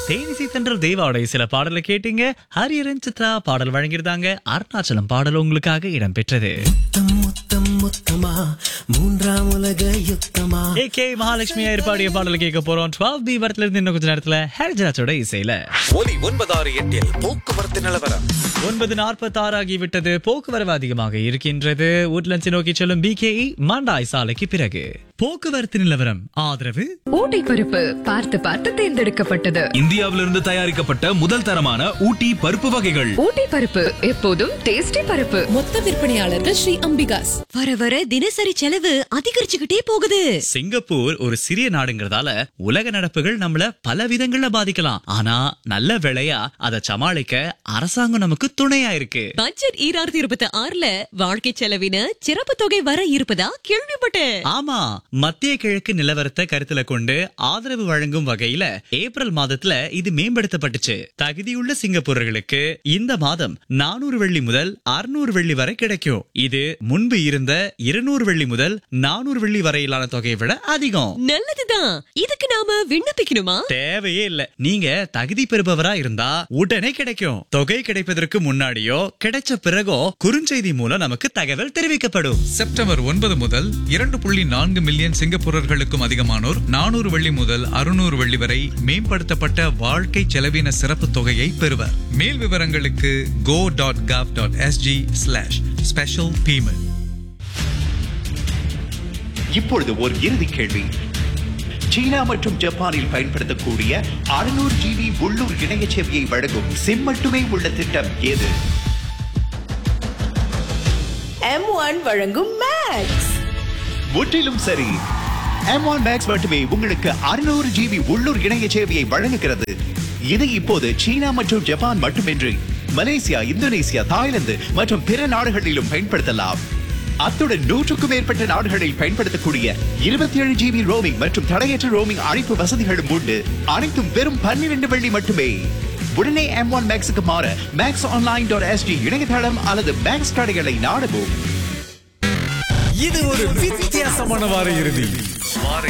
தேனிசை தென்றல் தேவாவுடைய சில பாடலை கேட்டீங்க ஹரியரன் சித்ரா பாடல் வழங்கியிருந்தாங்க அருணாச்சலம் பாடல் உங்களுக்காக இடம்பெற்றது முத்தம் முத்தம் முத்தமா மூன்றாம் உலக யுத்தமா ஏ கே மகாலட்சுமி ஏற்பாடிய பாடல் கேட்க போறோம் டுவெல் பி வரத்துல இருந்து இன்னும் கொஞ்ச நேரத்துல ஹரிஜராஜோட இசையில ஒலி ஒன்பதாறு எட்டில் போக்குவரத்து நிலவரம் ஒன்பது நாற்பத்தி ஆறு ஆகிவிட்டது போக்குவரவு அதிகமாக இருக்கின்றது உட்லண்ட்ஸை நோக்கி செல்லும் பிகேஇ மாண்டாய் சாலைக்கு பிறகு போக்குவரத்து நிலவரம் ஆதரவு ஊட்டி பருப்பு பார்த்து பார்த்து தேர்ந்தெடுக்கப்பட்டது இந்தியாவிலிருந்து தயாரிக்கப்பட்ட முதல் தரமான ஊட்டி பருப்பு வகைகள் ஊட்டி பருப்பு எப்போதும் டேஸ்டி பருப்பு மொத்த விற்பனையாளர்கள் ஸ்ரீ அம்பிகாஸ் வர வர தினசரி செலவு அதிகரிச்சுக்கிட்டே போகுது சிங்கப்பூர் ஒரு சிறிய நாடுங்கிறதால உலக நடப்புகள் நம்மள பல விதங்கள்ல பாதிக்கலாம் ஆனா நல்ல வேளையா அதை சமாளிக்க அரசாங்கம் நமக்கு துணையா இருக்கு பட்ஜெட் ஈராயிரத்தி இருபத்தி ஆறுல வாழ்க்கை செலவின சிறப்பு தொகை வர இருப்பதா கேள்விப்பட்டேன் ஆமா மத்திய கிழக்கு நிலவரத்தை கருத்துல கொண்டு ஆதரவு வழங்கும் வகையில ஏப்ரல் மாதத்துல இது மேம்படுத்தப்பட்டுச்சு தகுதியுள்ள சிங்கப்பூரர்களுக்கு இந்த மாதம் நானூறு வெள்ளி முதல் அறுநூறு வெள்ளி வரை கிடைக்கும் இது முன்பு இருந்த இருநூறு வெள்ளி முதல் நானூறு வெள்ளி வரையிலான தொகையை விட அதிகம் நல்லதுதான் இதுக்கு நாம விண்ணப்பிக்கணுமா தேவையே இல்ல நீங்க தகுதி பெறுபவரா இருந்தா உடனே கிடைக்கும் தொகை கிடைப்பதற்கு முன்னாடியோ கிடைச்ச பிறகோ குறுஞ்செய்தி மூலம் நமக்கு தகவல் தெரிவிக்கப்படும் செப்டம்பர் ஒன்பது முதல் இரண்டு புள்ளி நான்கு மில்லியன் சிங்கப்பூரர்களுக்கும் அதிகமானோர் நானூறு வெள்ளி முதல் அறுநூறு வெள்ளி வரை மேம்படுத்தப்பட்ட வாழ்க்கை செலவின சிறப்பு தொகையை பெறுவர் மேல் விவரங்களுக்கு go dot gov dot SG slash special payment இப்பொழுது ஒரு இறுதி கேள்வி சீனா மற்றும் ஜப்பானில் பயன்படுத்தக்கூடிய 600 ஜிபி உள்ளூர் இணைய சேவையை வழங்கும் சிம் மட்டுமே உள்ள திட்டம் எது எம் ஒன் வழங்கும் மேக்ஸ் முற்றிலும் சரி M1 மேக்ஸ் மட்டுமே உங்களுக்கு 600 ஜிபி உள்ளூர் இணைய சேவையை வழங்குகிறது இது இப்போது சீனா மற்றும் ஜப்பான் மட்டுமின்றி மலேசியா இந்தோனேசியா தாய்லாந்து மற்றும் பிற நாடுகளிலும் பயன்படுத்தலாம் அத்துடன் நூற்றுக்கும் மேற்பட்ட நாடுகளில் பயன்படுத்தக்கூடிய 27 ஏழு ஜிபி ரோமிங் மற்றும் தடையற்ற ரோமிங் அழைப்பு வசதிகளும் உண்டு அனைத்தும் வெறும் பன்னிரண்டு வெள்ளி மட்டுமே உடனே M1 ஒன் மேக்ஸுக்கு மாற மேக்ஸ் ஆன்லைன் டாட் எஸ்டி இணையதளம் அல்லது மேக்ஸ் கடைகளை நாடவும் இது ஒரு வித்தியாசமான வார இறுதி